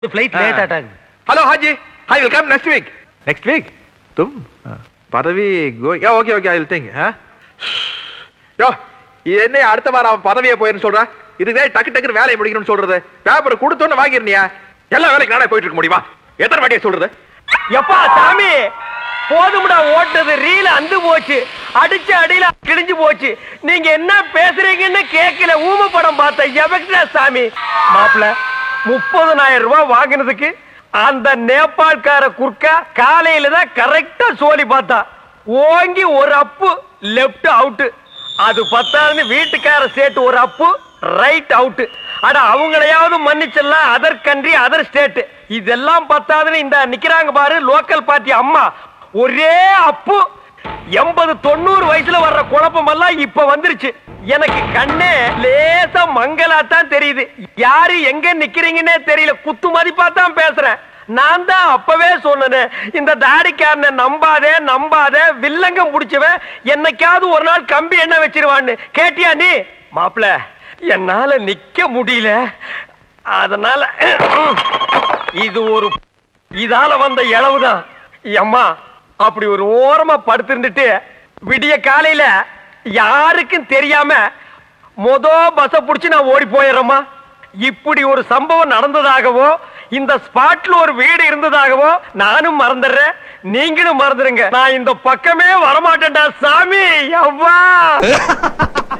Flight हाँ। Late अटक hello Haji I will come next week next week तुम பதவி going okay okay I will think yo இது என்ன அடுத்த வாரம் அவன் பதவியே போயிருன்னு சொல்றா இதுவே டக்கு டக்குன்னு வேலையை முடிக்கணும்னு சொல்றது பேப்பர் கொடுத்தோன்னு வாங்கிருந்தியா எல்லா வேலைக்கு நானே போயிட்டு இருக்க முடியுமா எத்தனை வாட்டியை சொல்றது எப்பா சாமி போதும்டா ஓட்டது ரீல அந்து போச்சு அடிச்ச அடியில கிழிஞ்சு போச்சு நீங்க என்ன பேசுறீங்கன்னு கேட்கல ஊம படம் பார்த்த எவக்டா சாமி மாப்பிள முப்பதனாயிரம் ரூபாய் வாங்கினதுக்கு அந்த நேபாள்கார குர்க்கா காலையில தான் கரெக்டா சோலி பார்த்தா ஓங்கி ஒரு அப்பு லெஃப்ட் அவுட் அது பத்தாதுன்னு வீட்டுக்கார சேர்த்து ஒரு அப்பு ரைட் அவுட் அட அவங்களையாவது மன்னிச்சிடலாம் அதர் கண்ட்ரி அதர் ஸ்டேட் இதெல்லாம் பத்தாதுன்னு இந்த நிக்கிறாங்க பாரு லோக்கல் பார்ட்டி அம்மா ஒரே அப்பு எண்பது தொண்ணூறு வயசுல வர்ற குழப்பம் எல்லாம் இப்ப வந்துருச்சு எனக்கு கண்ணே லேசா மங்களா தான் தெரியுது யாரு எங்க நிக்கிறீங்கன்னே தெரியல குத்து மதிப்பா தான் பேசுறேன் நான் தான் அப்பவே சொன்னேன் இந்த தாடிக்காரனை நம்பாதே நம்பாதே வில்லங்கம் புடிச்சவன் என்னைக்காவது ஒரு நாள் கம்பி என்ன வச்சிருவான்னு கேட்டியா நீ மாப்பிள என்னால நிக்க முடியல அதனால இது ஒரு இதால வந்த இளவுதான் அம்மா அப்படி ஒரு ஓரமா படுத்திருந்துட்டு விடிய காலையில யாருக்கும் தெரியாம மொத பஸ்ஸ புடிச்சு நான் ஓடி போயிடுறேம்மா இப்படி ஒரு சம்பவம் நடந்ததாகவோ இந்த ஸ்பாட்ல ஒரு வீடு இருந்ததாகவோ நானும் மறந்துடுறேன் நீங்களும் மறந்துடுங்க நான் இந்த பக்கமே வரமாட்டேன்டா சாமி அவ்வா